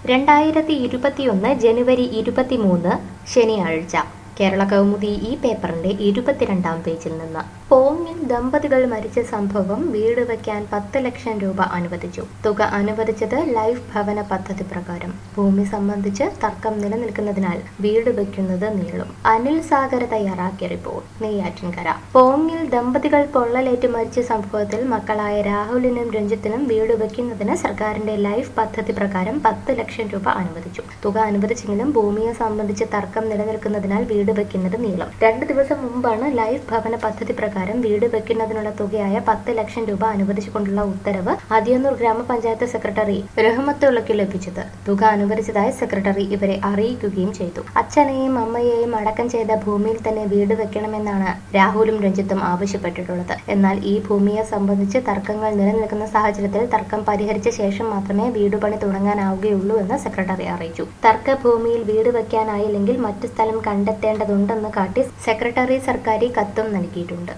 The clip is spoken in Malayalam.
രണ്ടായിരത്തി ഇരുപത്തിയൊന്ന് ജനുവരി ഇരുപത്തിമൂന്ന് ശനിയാഴ്ച കേരള കൗമുദി ഈ പേപ്പറിന്റെ ഇരുപത്തിരണ്ടാം പേജിൽ നിന്ന് പോങ്ങിൽ ദമ്പതികൾ മരിച്ച സംഭവം വീട് വയ്ക്കാൻ പത്ത് ലക്ഷം രൂപ അനുവദിച്ചു തുക അനുവദിച്ചത് ലൈഫ് ഭവന പദ്ധതി പ്രകാരം ഭൂമി സംബന്ധിച്ച് തർക്കം നിലനിൽക്കുന്നതിനാൽ വീട് വയ്ക്കുന്നത് നീളും അനിൽ സാഗർ തയ്യാറാക്കിയ റിപ്പോർട്ട് നെയ്യാറ്റിൻകര പോങ്ങിൽ ദമ്പതികൾ പൊള്ളലേറ്റ് മരിച്ച സംഭവത്തിൽ മക്കളായ രാഹുലിനും രഞ്ജിത്തിനും വീട് വയ്ക്കുന്നതിന് സർക്കാരിന്റെ ലൈഫ് പദ്ധതി പ്രകാരം പത്ത് ലക്ഷം രൂപ അനുവദിച്ചു തുക അനുവദിച്ചെങ്കിലും ഭൂമിയെ സംബന്ധിച്ച് തർക്കം നിലനിൽക്കുന്നതിനാൽ വീട് വെക്കുന്നത് നീളും രണ്ട് ദിവസം മുമ്പാണ് ലൈഫ് ഭവന പദ്ധതി പ്രകാരം വീട് വെക്കുന്നതിനുള്ള തുകയായ പത്ത് ലക്ഷം രൂപ അനുവദിച്ചുകൊണ്ടുള്ള ഉത്തരവ് അതിയന്നൂർ ഗ്രാമപഞ്ചായത്ത് സെക്രട്ടറി റഹ്മത്തുള്ളയ്ക്ക് ലഭിച്ചത് തുക അനുവദിച്ചതായി സെക്രട്ടറി ഇവരെ അറിയിക്കുകയും ചെയ്തു അച്ഛനെയും അമ്മയെയും അടക്കം ചെയ്ത ഭൂമിയിൽ തന്നെ വീട് വെക്കണമെന്നാണ് രാഹുലും രഞ്ജിത്തും ആവശ്യപ്പെട്ടിട്ടുള്ളത് എന്നാൽ ഈ ഭൂമിയെ സംബന്ധിച്ച് തർക്കങ്ങൾ നിലനിൽക്കുന്ന സാഹചര്യത്തിൽ തർക്കം പരിഹരിച്ച ശേഷം മാത്രമേ വീട് പണി തുടങ്ങാനാവുകയുള്ളൂ എന്ന് സെക്രട്ടറി അറിയിച്ചു തർക്ക ഭൂമിയിൽ വീട് വെക്കാനായില്ലെങ്കിൽ മറ്റു സ്ഥലം കണ്ടെത്തേണ്ടതുണ്ടെന്ന് കാട്ടി സെക്രട്ടറി സർക്കാരി കത്തും നൽകിയിട്ടുണ്ട്